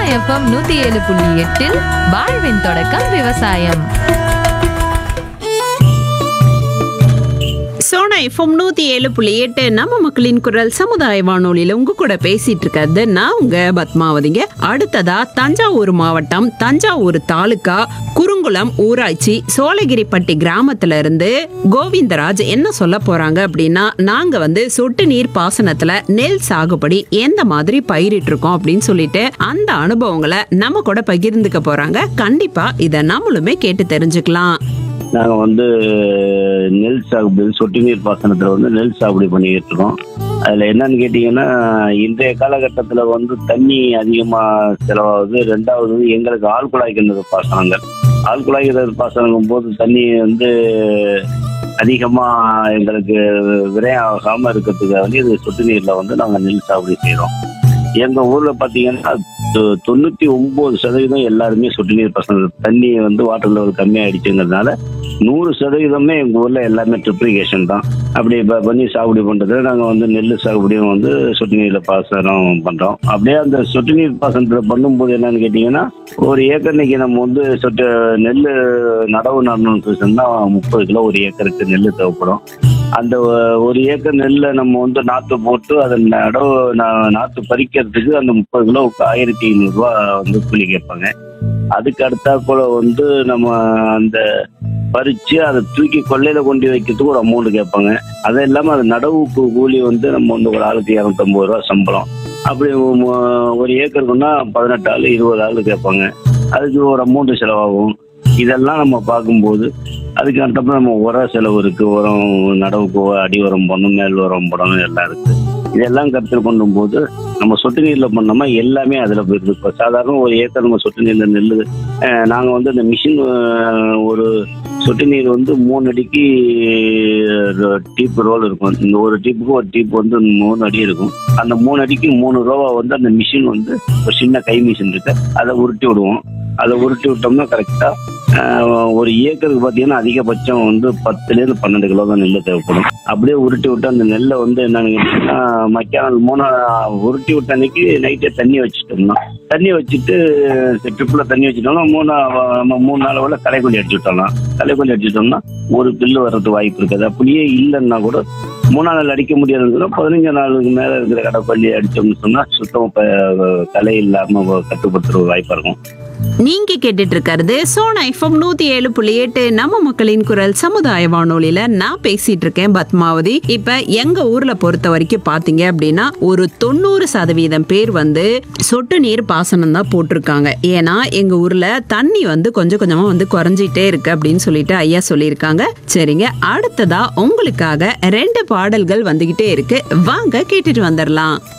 FM நூத்தி ஏழு புள்ளி எட்டில் வாழ்வின் தொடக்கம் விவசாயம் சோனா எஃப்எம் நூத்தி ஏழு புள்ளி எட்டு நம்ம மக்களின் குரல் சமுதாய வானொலியில உங்க கூட பேசிட்டு இருக்கிறது நான் உங்க பத்மாவதிங்க அடுத்ததா தஞ்சாவூர் மாவட்டம் தஞ்சாவூர் தாலுகா குறுங்குளம் ஊராட்சி சோழகிரிப்பட்டி கிராமத்துல இருந்து கோவிந்தராஜ் என்ன சொல்ல போறாங்க அப்படின்னா நாங்க வந்து சொட்டு நீர் பாசனத்துல நெல் சாகுபடி எந்த மாதிரி பயிரிட்டு இருக்கோம் அப்படின்னு சொல்லிட்டு அந்த அனுபவங்களை நம்ம கூட பகிர்ந்துக்க போறாங்க கண்டிப்பா இதை நம்மளுமே கேட்டு தெரிஞ்சுக்கலாம் நாங்கள் வந்து நெல் சாகுபடி சொட்டு நீர் பாசனத்தில் வந்து நெல் சாகுபடி பண்ணிக்கிட்டு இருக்கோம் அதில் என்னன்னு கேட்டிங்கன்னா இன்றைய காலகட்டத்தில் வந்து தண்ணி அதிகமாக செலவாகுது ரெண்டாவது வந்து எங்களுக்கு ஆள் குழாய் கிணறு பாசனங்கள் ஆள் குழாய் கிணறு பாசனங்கும் போது தண்ணி வந்து அதிகமாக எங்களுக்கு விரையாகாமல் இருக்கிறதுக்காக வந்து இது சொட்டு நீரில் வந்து நாங்கள் நெல் சாகுபடி செய்கிறோம் எங்கள் ஊரில் பார்த்தீங்கன்னா தொ- தொண்ணூத்தி ஒன்பது சதவீதம் எல்லாருமே சொட்டு நீர் பசங்க தண்ணி வந்து வாட்டர் லெவல் கம்மியாயிடுச்சுங்கிறதுனால நூறு சதவீதமே எங்க ஊர்ல எல்லாமே ட்ரிப்ளிகேஷன் தான் அப்படி ப- பண்ணி சாகுபடி பண்றது நாங்க வந்து நெல் சாகுபடியும் வந்து சொட்டு நீர்ல பாசனம் பண்றோம் அப்படியே அந்த சொட்டு நீர் பாசனத்துல பண்ணும்போது என்னன்னு கேட்டீங்கன்னா ஒரு ஏக்கர்னைக்கு நம்ம வந்து சொட்டு நெல் நடவு நடணும்னு சொன்னா முப்பது கிலோ ஒரு ஏக்கருக்கு நெல் தேவைப்படும் அந்த ஒ- ஒரு ஏக்கர் நெல்லை நம்ம வந்து நாற்று போட்டு அதை நடவு நா- நாற்று பறிக்கிறதுக்கு அந்த முப்பது கிலோவுக்கு ஆயிரத்தி ஐநூறுரூவா வந்து கூலி கேட்பாங்க அதுக்கு அடுத்தா கூட வந்து நம்ம அந்த பறிச்சு அதை தூக்கி கொள்ளையில கொண்டு வைக்கிறதுக்கு ஒரு அமௌண்ட் கேட்பாங்க அது இல்லாம அது நடவுக்கு கூலி வந்து நம்ம வந்து ஒரு ஆளுக்கு இரநூத்தம்பது ரூபா சம்பளம் அப்படி ம- ஒரு ஏக்கருக்குன்னா பதினெட்டு ஆள் இருபது ஆள் கேட்பாங்க அதுக்கு ஒரு அமௌண்ட் செலவாகும் இதெல்லாம் நம்ம பார்க்கும்போது அதுக்கு அடுத்தப்ப நம்ம உர செலவு இருக்கு உரம் நடவுக்கு அடி உரம் போடணும் மேல் உரம் போடணும் எல்லாம் இருக்கு இதெல்லாம் கருத்தில் கொண்டும் போது நம்ம சொட்டு நீர்ல பண்ணோமா எல்லாமே அதுல போயிருக்கு இப்போ சாதாரண ஒரு ஏக்கர் நம்ம சொட்டு நீர்ல நெல் அஹ், நாங்க வந்து இந்த மிஷின் ஒரு சொட்டு நீர் வந்து மூணு அடிக்கு டீப் ரோல் இருக்கும் இந்த ஒரு டீப்புக்கு ஒரு டீப் வந்து மூணு அடி இருக்கும் அந்த மூணு அடிக்கு மூணு ரூபா வந்து அந்த மிஷின் வந்து ஒரு சின்ன கை மிஷின் இருக்கு அதை உருட்டி விடுவோம் அதை உருட்டி விட்டோம்னா கரெக்டா ஒரு ஏக்கருக்கு பார்த்தீங்கன்னா அதிகபட்சம் வந்து பத்துலேருந்து பன்னெண்டு கிலோ தான் நெல் தேவைப்படும் அப்படியே உருட்டி விட்டு அந்த நெல்லை வந்து என்னன்னு கேட்டீங்கன்னா மக்கான மூணு உருட்டி விட்ட அன்னைக்கு நைட்டே தண்ணி வச்சுட்டோம்னா தண்ணி வச்சுட்டு ட்ரிப்பில் தண்ணி வச்சுட்டோம்னா மூணு நம்ம மூணு நாள் வரை களைக்கொல்லி அடிச்சு விட்டோம்னா களைக்கொல்லி அடிச்சுட்டோம்னா ஒரு பில்லு வர்றதுக்கு வாய்ப்பு இருக்காது அப்படியே இல்லைன்னா கூட மூணாம் நாள் அடிக்க முடியாதுன்னு பதினஞ்சு நாளுக்கு மேலே இருக்கிற கடைப்பள்ளி அடிச்சோம்னு சொன்னால் சுத்தம் ப- களை இல்லாமல் கட்டுப்படுத்துற வாய்ப்பாக இருக்கும் நீங்க கேட்டுட்டு இருக்கிறது சோனா எஃப்எம் நூத்தி ஏழு புள்ளி எட்டு நம்ம மக்களின் குரல் சமுதாய வானொலியில நான் பேசிட்டு இருக்கேன் பத்மாவதி இப்ப எங்க ஊர்ல பொறுத்த வரைக்கும் பாத்தீங்க அப்படின்னா ஒரு தொண்ணூறு சதவீதம் பேர் வந்து சொட்டு நீர் பாசனம் தான் போட்டிருக்காங்க ஏன்னா எங்க ஊர்ல தண்ணி வந்து கொஞ்சம் கொஞ்சமா வந்து குறைஞ்சிட்டே இருக்கு அப்படின்னு சொல்லிட்டு ஐயா சொல்லியிருக்காங்க சரிங்க அடுத்ததா உங்களுக்காக ரெண்டு பாடல்கள் வந்துகிட்டே இருக்கு வாங்க கேட்டுட்டு வந்துடலாம்